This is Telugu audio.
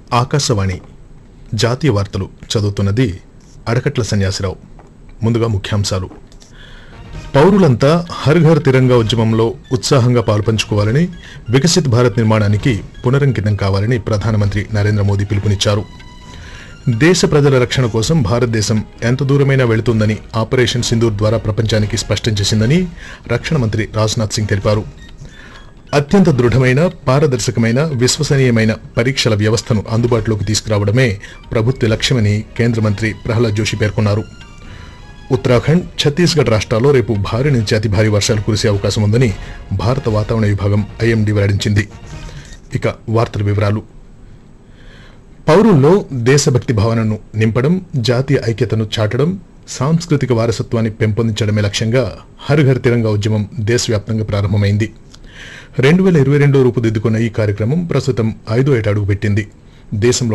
ఆకాశవాణి జాతీయ వార్తలు చదువుతున్నది అడకట్ల సన్యాసిరావు ముందుగా ముఖ్యాంశాలు పౌరులంతా హర్ ఘర్ తిరంగా ఉద్యమంలో ఉత్సాహంగా పాల్పంచుకోవాలని వికసిత్ భారత్ నిర్మాణానికి పునరంకితం కావాలని ప్రధానమంత్రి నరేంద్ర మోదీ పిలుపునిచ్చారు దేశ ప్రజల రక్షణ కోసం భారతదేశం ఎంత దూరమైనా వెళుతుందని ఆపరేషన్ సింధూర్ ద్వారా ప్రపంచానికి స్పష్టం చేసిందని రక్షణ మంత్రి రాజ్నాథ్ సింగ్ తెలిపారు అత్యంత దృఢమైన పారదర్శకమైన విశ్వసనీయమైన పరీక్షల వ్యవస్థను అందుబాటులోకి తీసుకురావడమే ప్రభుత్వ లక్ష్యమని కేంద్ర మంత్రి ప్రహ్లాద్ జోషి పేర్కొన్నారు ఉత్తరాఖండ్ ఛత్తీస్గఢ్ రాష్ట్రాల్లో రేపు భారీ నుంచి అతి భారీ వర్షాలు కురిసే అవకాశం ఉందని భారత వాతావరణ విభాగం ఐఎండీ వెల్లడించింది ఇక వార్తల వివరాలు పౌరుల్లో దేశభక్తి భావనను నింపడం జాతీయ ఐక్యతను చాటడం సాంస్కృతిక వారసత్వాన్ని పెంపొందించడమే లక్ష్యంగా హర్ ఘర్ తిరంగా ఉద్యమం దేశవ్యాప్తంగా ప్రారంభమైంది రెండు వేల ఇరవై రెండులో రూపుదిద్దుకున్న ఈ కార్యక్రమం ప్రస్తుతం ఐదో ఏట అడుగుపెట్టింది దేశంలో